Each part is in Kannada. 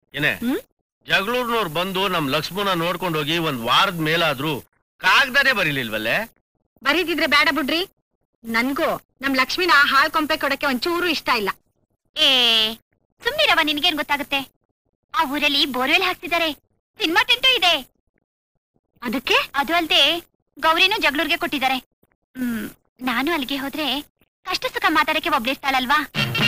ಏನೇ ಹ್ಮ್? ಜಗಳೂರ್ನವ್ರು ಬಂದು ನಮ್ ಲಕ್ಷ್ಮಣ ನೋಡ್ಕೊಂಡು ಹೋಗಿ ಒಂದ್ ವಾರದ ಮೇಲಾದ್ರೂ ಕಾಗ್ದಾನೇ ಬರೀಲಿಲ್ವಲ್ಲೇ ಬರೀತಿದ್ರೆ ಬೇಡ ಬಿಡ್ರಿ ನನ್ಗೂ ನಮ್ ಲಕ್ಷ್ಮಿನ ಹಾಲ್ ಕೊಂಪೆ ಕೊಡಕ್ಕೆ ಒಂಚೂರು ಇಷ್ಟ ಇಲ್ಲ ಏ ಸುಮ್ನಿರವ ನಿನ್ಗೇನ್ ಗೊತ್ತಾಗುತ್ತೆ ಆ ಊರಲ್ಲಿ ಬೋರ್ವೆಲ್ ಹಾಕ್ತಿದ್ದಾರೆ ಸಿನಿಮಾ ಟೆಂಟು ಇದೆ ಅದಕ್ಕೆ ಅದು ಅಲ್ದೆ ಗೌರಿನೂ ಜಗಳೂರ್ಗೆ ಕೊಟ್ಟಿದ್ದಾರೆ ಹ್ಮ್ ನಾನು ಅಲ್ಲಿಗೆ ಹೋದ್ರೆ ಕಷ್ಟ ಸುಖ ಮಾತಾಡಕ್ಕೆ ಒಬ್ಳಿರ್ತಾಳಲ್ವಾ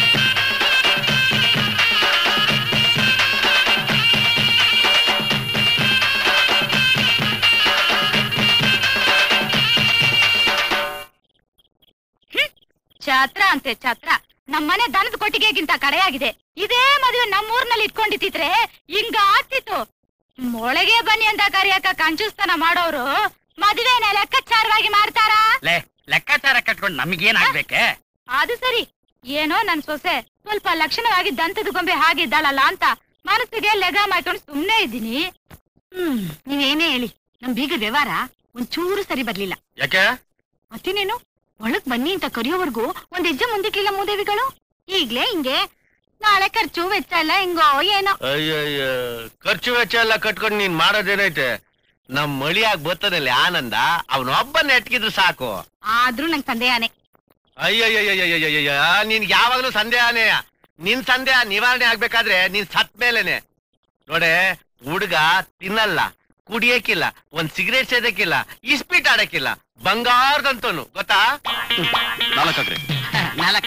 ಛತ್ರ ಅಂತೆ ಛತ್ರ ನಮ್ಮನೆ ದನದ ಕೊಟ್ಟಿಗೆಗಿಂತ ಕಡೆಯಾಗಿದೆ ಇದೇ ಮದುವೆ ನಮ್ಮೂರ್ನಲ್ಲಿ ಇಟ್ಕೊಂಡಿತ್ತಿದ್ರೆ ಹಿಂಗ ಆಗ್ತಿತ್ತು ಮೊಳಗೆ ಬನ್ನಿ ಅಂತ ಕರಿಯಕ ಕಂಚುಸ್ತನ ಮಾಡೋರು ಮದುವೆನ ಲೆಕ್ಕಾಚಾರವಾಗಿ ಮಾಡ್ತಾರಾ ಲೇ ಲೆಕ್ಕಾಚಾರ ಕಟ್ಕೊಂಡು ನಮಗೇನ್ ಆಗ್ಬೇಕೆ ಅದು ಸರಿ ಏನೋ ನನ್ ಸೊಸೆ ಸ್ವಲ್ಪ ಲಕ್ಷಣವಾಗಿ ದಂತದ ಗೊಂಬೆ ಹಾಗಿದ್ದಾಳಲ್ಲ ಅಂತ ಮನಸ್ಸಿಗೆ ಲೆಗ ಮಾಡ್ಕೊಂಡು ಸುಮ್ನೆ ಇದ್ದೀನಿ ಹ್ಮ್ ನೀವೇನೇ ಹೇಳಿ ನಮ್ ಬೀಗ ವ್ಯವಹಾರ ಒಂಚೂರು ಸರಿ ಬರ್ಲಿಲ್ಲ ಯಾಕೆ ಮತ್ತಿನೇನು ಒಳಗ್ ಬನ್ನಿ ಅಂತ ಕರೆಯೋವರೆಗೂ ಒಂದ್ ಹೆಜ್ಜೆ ಮುಂದಕ್ಕಿಲ್ಲ ಮೂದೇವಿಗಳು ಈಗ್ಲೇ ಹಿಂಗೆ ನಾಳೆ ಖರ್ಚು ವೆಚ್ಚ ಎಲ್ಲ ಹಿಂಗೋ ಏನೋ ಅಯ್ಯಯ್ಯ ಖರ್ಚು ವೆಚ್ಚ ಎಲ್ಲ ಕಟ್ಕೊಂಡು ನೀನ್ ಮಾಡೋದೇನೈತೆ ನಮ್ ಮಳಿಯಾಗ್ ಬರ್ತದಲ್ಲಿ ಆನಂದ ಅವನೊಬ್ಬನ ಎಟ್ಕಿದ್ರು ಸಾಕು ಆದ್ರೂ ನಂಗ್ ಸಂದೇಹನೇ ಅಯ್ಯಯ್ಯಯ್ಯಯ್ಯಯ್ಯಯ್ಯ ನಿನ್ ಯಾವಾಗ್ಲೂ ಸಂದೇಹನೇ ನಿನ್ ಸಂದೇಹ ನಿವಾರಣೆ ಆಗ್ಬೇಕಾದ್ರೆ ನೀನ್ ಸತ್ ಮೇಲೆನೆ ನೋಡೆ ಹುಡುಗ ತಿನ್ನಲ್ಲ ಕುಡಿಯಕ್ಕಿಲ್ಲ ಒಂದ್ ಸಿಗರೇಟ್ ಸೇದಕ್ಕಿಲ್ಲ ಇಸ್ಪೀಟ್ ಆಡಕ್ಕಿಲ್ಲ ಬಂಗಾರದಂತೋನು ಗೊತ್ತಾ ನಾಲ್ಕಾಕ್ರಿ ನಾಲ್ಕ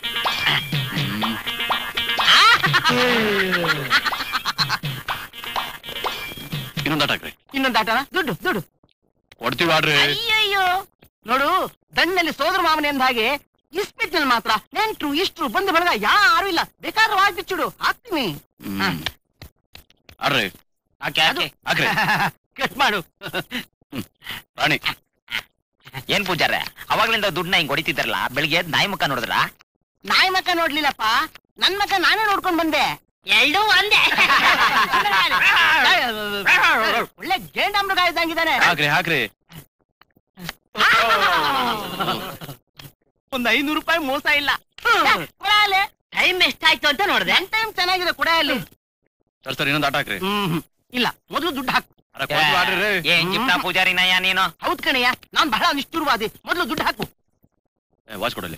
ಇನ್ನೊಂದ್ ಆಟ ಹಾಕ್ರಿ ಇನ್ನೊಂದು ಆಟನ ದುಡ್ಡು ದುಡ್ಡು ಕೊಡ್ತೀವಿ ಆಡ್ರಿ ಅಯ್ಯಯ್ಯೋ ನೋಡು ದಂಡಲ್ಲಿ ಸೋದರ ಮಾವನೆ ಅಂದ ಹಾಗೆ ಇಸ್ಪಿಟ್ನಲ್ಲಿ ಮಾತ್ರ ನೆಂಟ್ರು ಇಷ್ಟ್ರು ಬಂದು ಬಳಗ ಯಾರು ಇಲ್ಲ ಬೇಕಾದ್ರೂ ವಾಯ್ ಬಿಚ್ಚಿಡು ಹಾಕ್ತೀನಿ ಹ್ಮ್. ಆಡ್ರಿ ಹಾಕಿ ಹಾಕಿ ಹಾಕ್ರಿ ಕಟ್ ಮಾಡು ರಾಣಿ ಏನ್ ಪೂಜಾರ ಅವಾಗ್ಲಿಂದ ದುಡ್ಡನ್ನ ಹಿಂಗ್ ಹೊಡಿತಿದ್ರಲ್ಲ ಬೆಳಿಗ್ಗೆ ಎದ್ದ್ ನಾಯಿ ಮುಖ ನೋಡಿದ್ರ ನಾಯಿ ಮಕ್ಕ ನೋಡ್ಲಿಲ್ಲಪ್ಪ ನನ್ ಮಕ್ಕ ನಾನೇ ನೋಡ್ಕೊಂಡ್ ಬಂದೆ ಎರಡೂ ಒಂದೇ ಒಳ್ಳೆ ಗೇಂಡಾಮೃಗ ಇದ್ದಂಗಿದ್ದಾನೆ ಹಾಕ್ರಿ ಹಾಕ್ರಿ ಒಂದ್ ಐನೂರು ರೂಪಾಯಿ ಮೋಸ ಇಲ್ಲ ಟೈಮ್ ಎಷ್ಟಾಯ್ತು ಅಂತ ನೋಡ್ದೆ ಟೈಮ್ ಚೆನ್ನಾಗಿದೆ ಕೊಡೆಯಲ್ಲಿ ಸರ್ ಸರ್ ಇನ್ನೊಂದ್ ಆಟ ಹಾಕ್ರಿ ಹ್ಮ್ ಇಲ್ಲ ಮೊದಲು ದುಡ್ಡು ಹಾಕು ಅರೆ, ಕೊಡ್ತೀವಿ ಆಡ್ರಿ ರೀ. ಏನ್ ಜಿಪ್ಟ ಪೂಜಾರಿ ನಯ್ಯ ನೀನು ಹೌದ್ ಕಣಯ್ಯ ನಾನ್ ಬಹಳ ನಿಷ್ಠುರವಾದಿ ಮೊದಲು ದುಡ್ಡು ಹಾಕು ಏ, ವಾಚ್ ಕೊಡಲಿ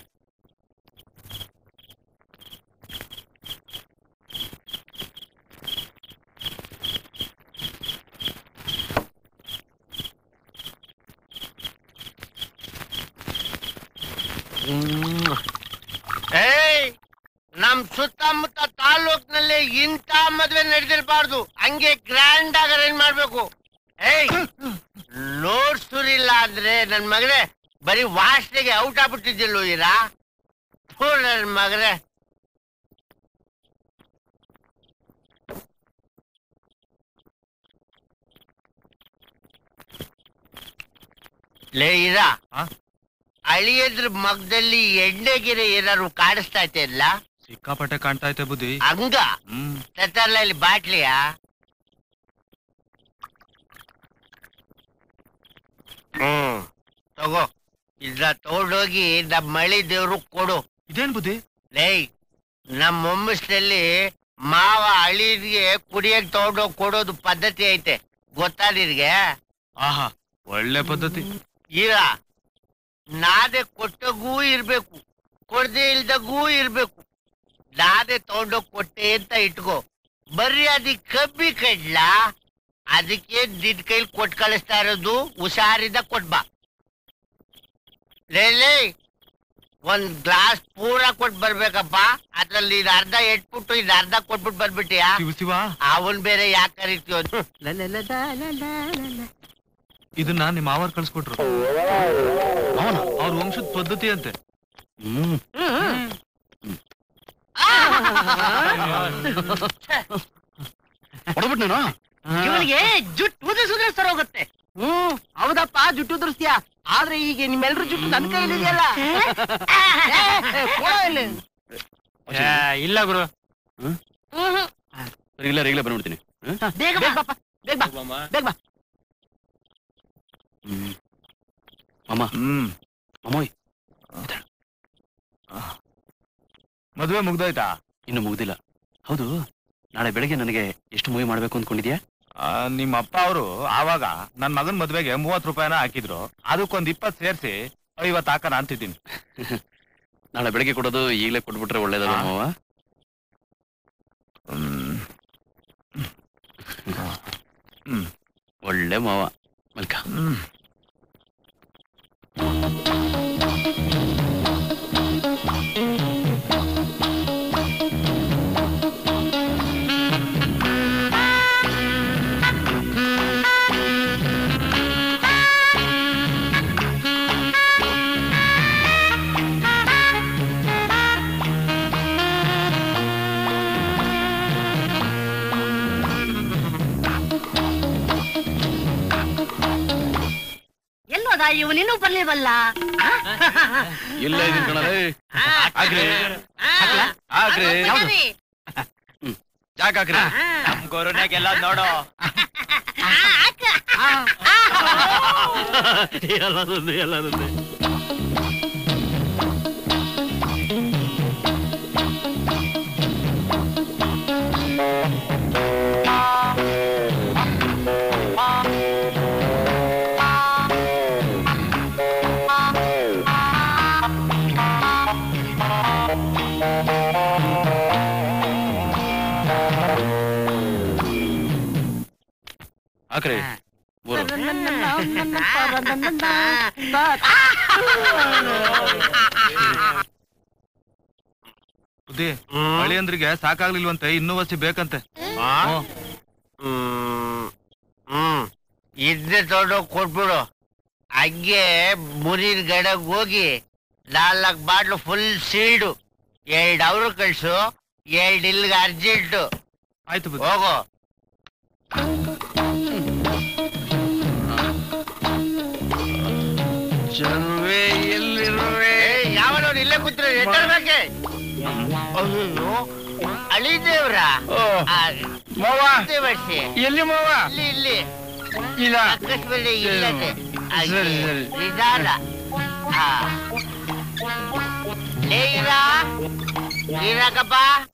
ಏಯ್ ನಮ್ ಸುತ್ತಮುತ್ತ ತಾಲೂಕ್ನಲ್ಲಿ ಇಂಥ ಮದ್ವೆ ನಡೆದಿರಬಾರ್ದು ಹಂಗೆ ಗ್ರ್ಯಾಂಡ್ ಆಗಿ ಅರೇಂಜ್ ಮಾಡ್ಬೇಕು ಏಯ್ ಲೋಡ್ ಸುರಿಲ್ಲ ಅಂದ್ರೆ ನನ್ ಮಗನೇ ಬರೀ ವಾಸನೆಗೆ ಔಟ್ ಆಗ್ಬಿಟ್ಟಿದ್ದಿಲ್ಲ ಇರಾ ಥೂ ನನ್ ಮಗನೇ ಲೇ ಇರಾ ಅಳಿಯದ್ರ ಮಗದಲ್ಲಿ ಎಣ್ಣೆಗಿರೆ ಏನಾದ್ರು ಕಾಣಿಸ್ತಾ ಐತೆ ಇಲ್ಲ ಸಿಕ್ಕಾಪಟ್ಟೆ ಕಾಣ್ತಾ ಐತೆ ಬುದ್ಧಿ ಹಂಗ ಹ್ಮ್ ತತ್ತರ್ಲ ಇಲ್ಲಿ ಬಾಟ್ಲಿಯಾ ಹ್ಮ್ ತಗೋ ಇದನ್ನ ತಗೊಂಡೋಗಿ ನಮ್ಮ ಮಳಿ ದೇವ್ರು ಕೊಡು ಇದೇನ್ ಬುದ್ಧಿ ಲೇಯ್ ನಮ್ಮ ಮೊಮ್ಮಸ್ನಲ್ಲಿ ಮಾವ ಅಳಿದ್ಗೆ ಕುಡಿಯಕ್ ತಗೊಂಡೋಗಿ ಕೊಡೋದು ಪದ್ಧತಿ ಐತೆ ಗೊತ್ತಾ ನಿನ್ಗೆ ಆಹಾ ಒಳ್ಳೆ ಪದ್ಧತಿ ಈಗ ನಾದೆ ಕೊಟ್ಟಗೂ ಇರ್ಬೇಕು ಕೊಡದೆ ಇಲ್ದಗೂ ಇರ್ಬೇಕು ನಾದೆ ತಗೊಂಡೋಗ್ ಕೊಟ್ಟೆ ಅಂತ ಇಟ್ಕೋ ಬರ್ರಿ ಅದಕ್ಕೆ ಕಬ್ಬಿ ಕಡ್ಲ ಅದಕ್ಕೆ ನಿನ್ ಕೈಲಿ ಕೊಟ್ ಕಳಿಸ್ತಾ ಇರೋದು ಹುಷಾರಿಂದ ಕೊಟ್ಬಾ ಲೇ ಲೇ, ಒಂದ್ ಗ್ಲಾಸ್ ಪೂರ ಕೊಟ್ ಬರ್ಬೇಕಪ್ಪ ಅದ್ರಲ್ಲಿ ಇದು ಅರ್ಧ ಎಟ್ಬಿಟ್ಟು ಇದು ಅರ್ಧ ಕೊಟ್ಬಿಟ್ಟು ಬರ್ಬಿಟ್ಟಿಯಾ ಶಿವ ಶಿವ ಅವನ್ ಬೇರೆ ಯಾಕೆ ಕರಿತೀವ ಇದನ್ನ ನಿಮ್ಮ ಮಾವರ್ ಕಳ್ಸ್ಕೊಟ್ರು ಅವನ ಅವ್ರ ವಂಶದ ಪದ್ಧತಿ ಅಂತೆ ಹ್ಮ್ ಹೊಡ್ಬಿಟ್ ನೀನು ಇವನಿಗೆ ಜುಟ್ಟು ಉದಿಸಿದ್ರೆ ಸರ್ ಹೋಗುತ್ತೆ ಹ್ಮ್ ಹೌದಪ್ಪ ಜುಟ್ಟು ಉದುರಿಸ್ತೀಯ ಆದ್ರೆ ಈಗ ನಿಮ್ಮೆಲ್ರ ಜುಟ್ಟು ನನ್ನ ಕೈಲಿದೆಯಲ್ಲ ಇಲ್ಲ ಗುರು ಸರಿ ಇಲ್ಲ ಈಗಲೇ ಬಂದ್ಬಿಡ್ತೀನಿ ಹ್ಮ್? ಬೇಗ ಬೇಗ ಬಾಪ್ಪ, ಬೇಗ ಬಾ ಬೇಗ ಬಾ ಹ್ಮ್ ಮಾಮ ಹ್ಮ್ ಮಾಮೋಯ್ ಮದ್ವೆ ಮುಗ್ದೋಯ್ತಾ ಇನ್ನು ಮುಗ್ದಿಲ್ಲ ಹೌದು ನಾಳೆ ಬೆಳಿಗ್ಗೆ ನನಗೆ ಎಷ್ಟು ಮೂವಿ ಮಾಡ್ಬೇಕು ಅಂದ್ಕೊಂಡಿದ್ಯಾ ಆ, ನಿಮ್ಮ ಅಪ್ಪ ಅವರು ಆವಾಗ ನನ್ ಮಗನ್ ಮದ್ವೆಗೆ ಮೂವತ್ ರೂಪಾಯಿನ ಹಾಕಿದ್ರು ಅದಕ್ಕೊಂದ್ ಇಪ್ಪತ್ ಸೇರ್ಸಿ ಐವತ್ ಹಾಕನ ಅಂತಿದ್ದೀನಿ ನಾಳೆ ಬೆಳಿಗ್ಗೆ ಕೊಡೋದು ಈಗಲೇ ಕೊಟ್ಬಿಟ್ರೆ ಒಳ್ಳೇದಲ್ಲ ಆ. ಮಾವ ಹ್ಮ್. ಒಳ್ಳೆ ಮಾವ ಮಲ್ಕ ಹ್ಮ್. ಎಲ್ಲೋದ ಇವನಿನ್ನೂ ಬರ್ಲಿವಲ್ಲ ಇಲ್ಲ ಇದೀನಿ ಕಣಲೇ ಆಗ್ರಿ ಆಗ್ರಿ ಯಾಕೆ ಹಾಕ್ರಿ ನಮ್ ಗೊರುನಾಗೆಲ್ಲ ನೋಡೋ ಎಲ್ಲ ನಂದೆ, ಎಲ್ಲ ನಂದೆ. ಹಾಕ್ರಿ ಮೂರು ಬುದ್ಧಿ ಅಳಿಯಂದ್ರಿಗೆ ಸಾಕಾಗ್ಲಿಲ್ವಂತೆ ಇನ್ನೂ ವಸಿ ಬೇಕಂತೆ ಹ್ಮ್. ಹ್ಮ್ ಹ್ಮ್ ಇದ್ದೆ ತೊಗೊಂಡೋಗಿ ಕೊಟ್ಬಿಡು ಹಂಗೆ ಮುರಿದ ಗಡಗ್ ಹೋಗಿ ನಾಲ್ಕು ಬಾಟ್ಲು ಫುಲ್ ಸೀಲ್ಡು ಎರಡ್ ಅವರು ಕಳ್ಸು ಎರಡ್ ಇಲ್ಗ ಅರ್ಜೆಂಟು ಆಯ್ತು ಬುದ್ಧಿ ಹೋಗು ಜನವೇ ಎಲ್ಲಿರುವೆ ಯಾವನವ್ರು ಇಲ್ಲೇ ಕೂತ್ರೆ ಎಟ್ಟರ್ಬೇಕೆ ಅಯ್ಯೋ ಅಳಿದೇವ್ರ ಮಾವ ವರ್ಷಿ ಎಲ್ಲಿ ಮಾವ ಇಲ್ಲಿ ಇಲ್ಲಿ ಇಲ್ಲ ಅಕಸ್ಮಾತ್ ಇಲ್ಲದೆ ಹಾಗೆ ಸರಿ, ಸರಿ. ನಿಧಾನ ಆ. ಲೇ ಇರಾ ಇರಾಕಪ್ಪ